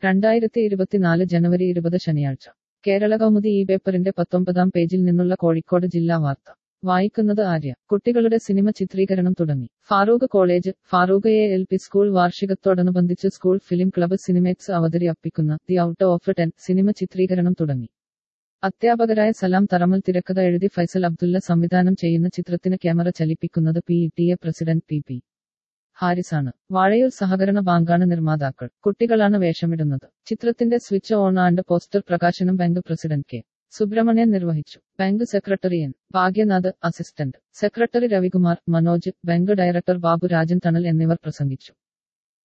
രണ്ടായിരത്തി ഇരുപത്തിനാല് ജനുവരി ഇരുപത് ശനിയാഴ്ച കേരള കൗമുദി ഈ പേപ്പറിന്റെ പത്തൊമ്പതാം പേജിൽ നിന്നുള്ള കോഴിക്കോട് ജില്ലാ വാർത്ത വായിക്കുന്നത് ആര്യ കുട്ടികളുടെ സിനിമ ചിത്രീകരണം തുടങ്ങി Farook college Farook A L P school വാർഷികത്തോടനുബന്ധിച്ച് സ്കൂൾ ഫിലിം ക്ലബ്ബ് സിനിമേക്സ് അവതരിപ്പിക്കുന്ന the out of ten cinema ചിത്രീകരണം തുടങ്ങി അധ്യാപകരായ സലാം തറമൽ തിരക്കഥ എഴുതി ഫൈസൽ അബ്ദുള്ള സംവിധാനം ചെയ്യുന്ന ചിത്രത്തിന് ക്യാമറ ചലിപ്പിക്കുന്നത് P E T A president P P ഹാരിസാണ് വാഴയൂർ സഹകരണ ബാങ്കാണ് നിർമ്മാതാക്കൾ കുട്ടികളാണ് വേഷമിടുന്നത് ചിത്രത്തിന്റെ സ്വിച്ച് ഓൺ ആൻഡ് പോസ്റ്റർ പ്രകാശനം ബാങ്ക് പ്രസിഡന്റ് കെ സുബ്രഹ്മണ്യൻ നിർവഹിച്ചു bank secretary N Bhagyanath assistant secretary Ravikumar Manoj bank director Babu Rajan Thanal എന്നിവർ പ്രസംഗിച്ചു